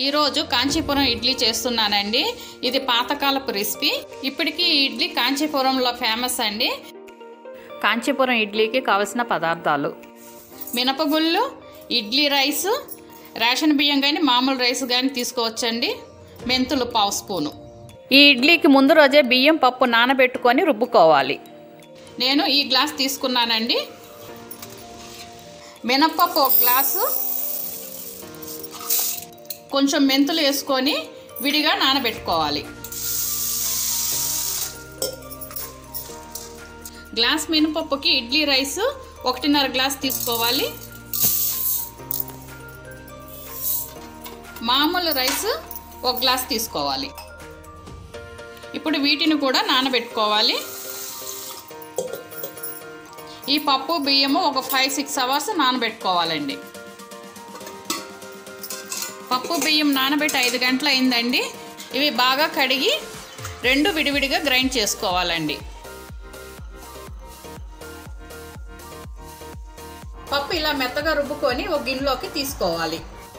ఈరోజు కాంచీపురం ఇడ్లీ చేస్తున్నానండి ఇది పాతకాలపు రెసిపీ ఇప్పటికీ ఈ ఇడ్లీ కాంచీపురంలో ఫేమస్ అండి కాంచీపురం ఇడ్లీకి కావలసిన పదార్థాలు మినపగుళ్ళు ఇడ్లీ రైస్ రేషన్ బియ్యం కానీ మామూలు రైస్ కానీ తీసుకోవచ్చండి మెంతులు పావు స్పూను ఈ ఇడ్లీకి ముందు రోజే బియ్యం పప్పు నానబెట్టుకొని రుబ్బుకోవాలి నేను ఈ గ్లాస్ తీసుకున్నానండి మినప్పప్పు ఒక గ్లాసు కొంచెం మెంతులు వేసుకొని విడిగా నానబెట్టుకోవాలి గ్లాస్ మినపప్పుకి ఇడ్లీ రైస్ ఒకటిన్నర గ్లాస్ తీసుకోవాలి మామూలు రైస్ ఒక గ్లాస్ తీసుకోవాలి ఇప్పుడు వీటిని కూడా నానబెట్టుకోవాలి ఈ పప్పు బియ్యము ఒక ఫైవ్ సిక్స్ అవర్స్ నానబెట్టుకోవాలండి పప్పు బియ్యం నానబెట్టి ఐదు గంటలు అయిందండి ఇవి బాగా కడిగి రెండు విడివిడిగా గ్రైండ్ చేసుకోవాలండి పప్పు ఇలా మెత్తగా రుబ్బుకొని ఒక గిన్నెలోకి తీసుకోవాలి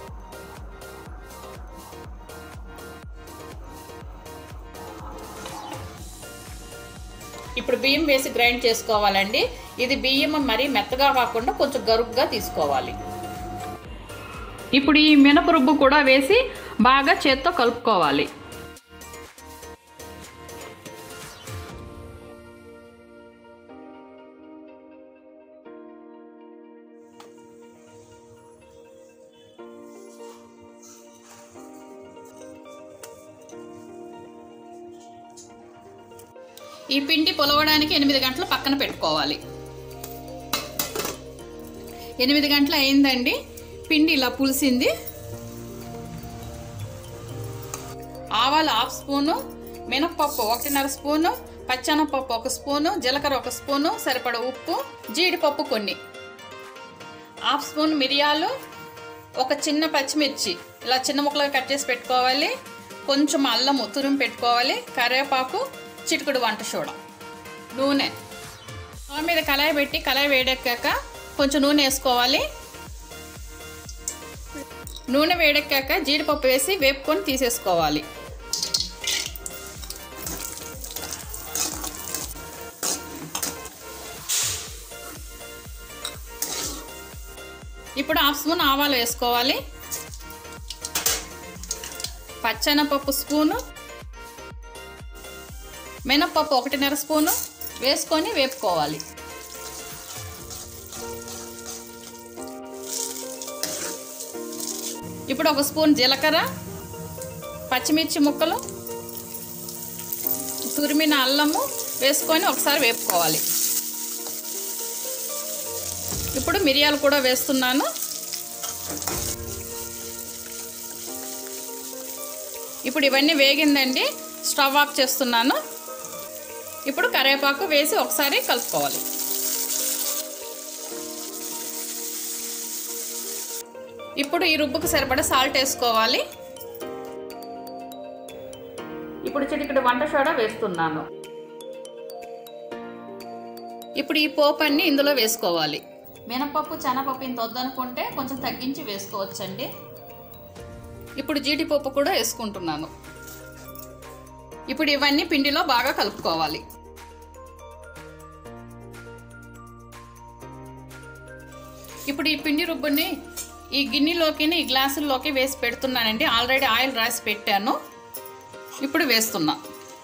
ఇప్పుడు బియ్యం వేసి గ్రైండ్ చేసుకోవాలండి ఇది బియ్యం మరీ మెత్తగా కాకుండా కొంచెం గరుగ్గా తీసుకోవాలి ఇప్పుడు ఈ మినప రుబ్బు కూడా వేసి బాగా చేత్తో కలుపుకోవాలి ఈ పిండి పొలవడానికి ఎనిమిది గంటలు పక్కన పెట్టుకోవాలి ఎనిమిది గంటలు అయిందండి పిండి ఇలా పులిసింది ఆవాలు హాఫ్ స్పూను మినప్పప్పు ఒకటిన్నర స్పూను పచ్చెనపప్పు ఒక స్పూను జీలకర్ర ఒక స్పూను సరిపడ ఉప్పు జీడిపప్పు కొన్ని హాఫ్ స్పూన్ మిరియాలు ఒక చిన్న పచ్చిమిర్చి ఇలా చిన్న ముక్కలుగా కట్ చేసి పెట్టుకోవాలి కొంచెం అల్లము తురుము పెట్టుకోవాలి కరివేపాకు చిటికుడు వంట సోడ నూనె స్టవ్ మీద కళాయి పెట్టి కళాయి వేడెక్కాక కొంచెం నూనె వేసుకోవాలి నూనె వేడెక్కాక జీడిపప్పు వేసి వేపుకొని తీసేసుకోవాలి ఇప్పుడు హాఫ్ స్పూన్ ఆవాలు వేసుకోవాలి పచ్చెనపప్పు స్పూను మినప్పప్పు ఒకటిన్నర స్పూను వేసుకొని వేపుకోవాలి ఇప్పుడు ఒక స్పూన్ జీలకర్ర పచ్చిమిర్చి ముక్కలు తురిమిన అల్లము వేసుకొని ఒకసారి వేపుకోవాలి ఇప్పుడు మిరియాలు కూడా వేస్తున్నాను ఇప్పుడు ఇవన్నీ వేగిందండి స్టవ్ ఆఫ్ చేస్తున్నాను ఇప్పుడు కరివేపాకు వేసి ఒకసారి కలుపుకోవాలి ఇప్పుడు ఈ రుబ్బుకు సరిపడా సాల్ట్ వేసుకోవాలి ఇప్పుడు చిటికటి వంట సోడా వేస్తున్నాను ఇప్పుడు ఈ పోపు అన్ని ఇందులో వేసుకోవాలి మినపప్పు శనగపప్పు ఇంత వద్దనుకుంటే కొంచెం తగ్గించి వేసుకోవచ్చండి ఇప్పుడు జీడిపప్పు కూడా వేసుకుంటున్నాను ఇప్పుడు ఇవన్నీ పిండిలో బాగా కలుపుకోవాలి ఇప్పుడు ఈ పిండి రుబ్బుని ఈ గిన్నెలోకి ఈ గ్లాసుల్లోకి వేసి పెడుతున్నానండి ఆల్రెడీ ఆయిల్ రాసి పెట్టాను ఇప్పుడు వేస్తున్నా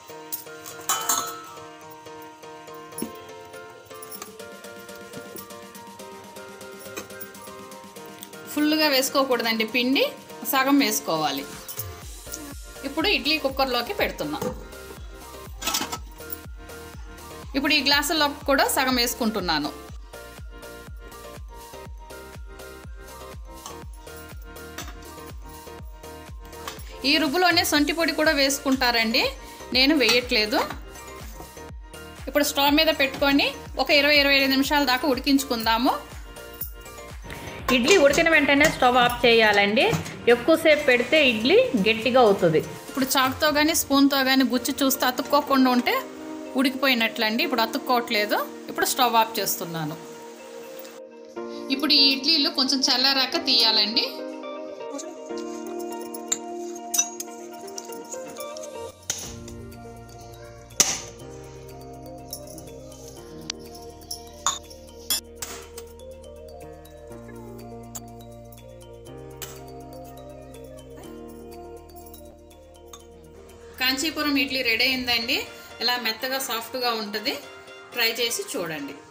ఫుల్గా వేసుకోకూడదండి పిండి సగం వేసుకోవాలి ఇప్పుడు ఇడ్లీ కుక్కర్లోకి పెడుతున్నా ఇప్పుడు ఈ గ్లాసుల్లో కూడా సగం వేసుకుంటున్నాను ఈ రుబ్బులోనే సొంటి పొడి కూడా వేసుకుంటారండి నేను వేయట్లేదు ఇప్పుడు స్టవ్ మీద పెట్టుకొని ఒక ఇరవై ఇరవై ఐదు నిమిషాల దాకా ఉడికించుకుందాము ఇడ్లీ ఉడికిన వెంటనే స్టవ్ ఆఫ్ చేయాలండి ఎక్కువసేపు పెడితే ఇడ్లీ గట్టిగా అవుతుంది ఇప్పుడు చాకుతో కానీ స్పూన్తో కానీ గుచ్చి చూస్తే అతుక్కోకుండా ఉంటే ఉడికిపోయినట్లండి ఇప్పుడు అతుక్కోవట్లేదు ఇప్పుడు స్టవ్ ఆఫ్ చేస్తున్నాను ఇప్పుడు ఈ ఇడ్లీలు కొంచెం చల్లారాక తీయాలండి కాంచీపురం ఇడ్లీ రెడీ అయిందండి ఇలా మెత్తగా సాఫ్ట్గా ఉంటుంది ట్రై చేసి చూడండి